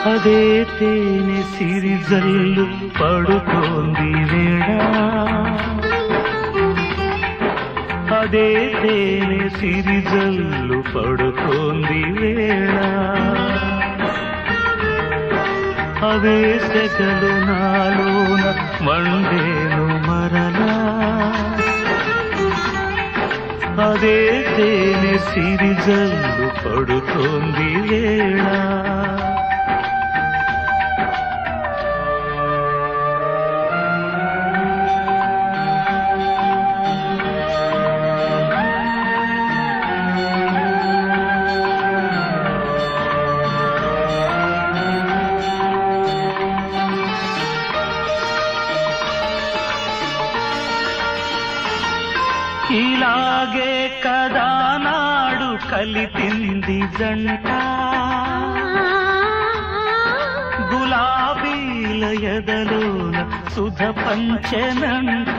అదే తేనె సిరిజల్లు పడుతోంది వేళ అదే తేనె సిరిజల్లు పడుతోంది వేళ అవే సెగలు నాలోన మండేను మరలా అదే తేనె సిరిజల్లు పడుతోంది వేళ ఇలాగే కదా నాడు కలిపింది జంట గులాబీల ఎదలోన సుధ పంచనంట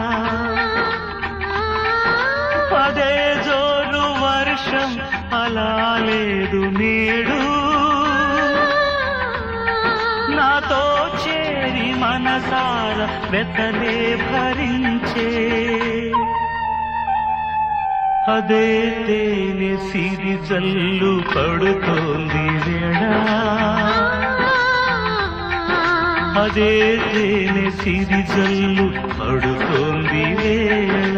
పదే జోరు వర్షం అలా లేదు నేడు నాతో చేరి మనసార వెతలే భరించే అదే తేనె సిరి జల్లు పడుతోంది వేళ అదే తేనె సిరి జల్లు పడుతోంది వేళ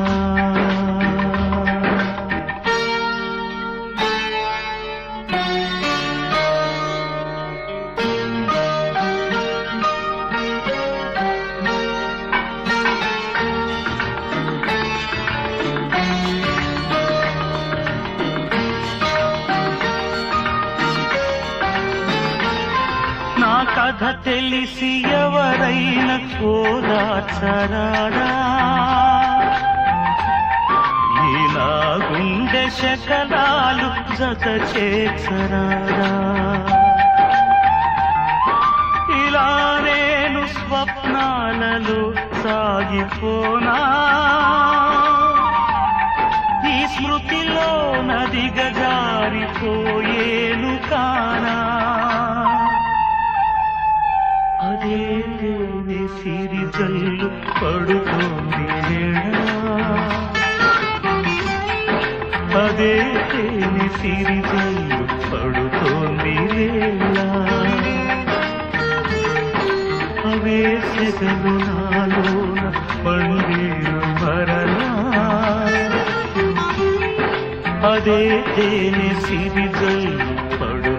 నా కథ తెలిసి ఎవరైనా ఓదార్చరాడా ఈ నా గుండె శకలాలు జత చేర్చరాడా ఇలా నేను స్వప్నాలలో సాగిపోనా ఈ స్మృతిలో నదిగ జారిపోయేను కానా అదే తేనె సిరి జల్లు పడుతోంది వేళ అదే తేనె సిరి జల్లు పడుతోంది వేళ అవే సెగలు నాలోన పండేరు మరలా అదే తేనె సిరి జల్లు పడు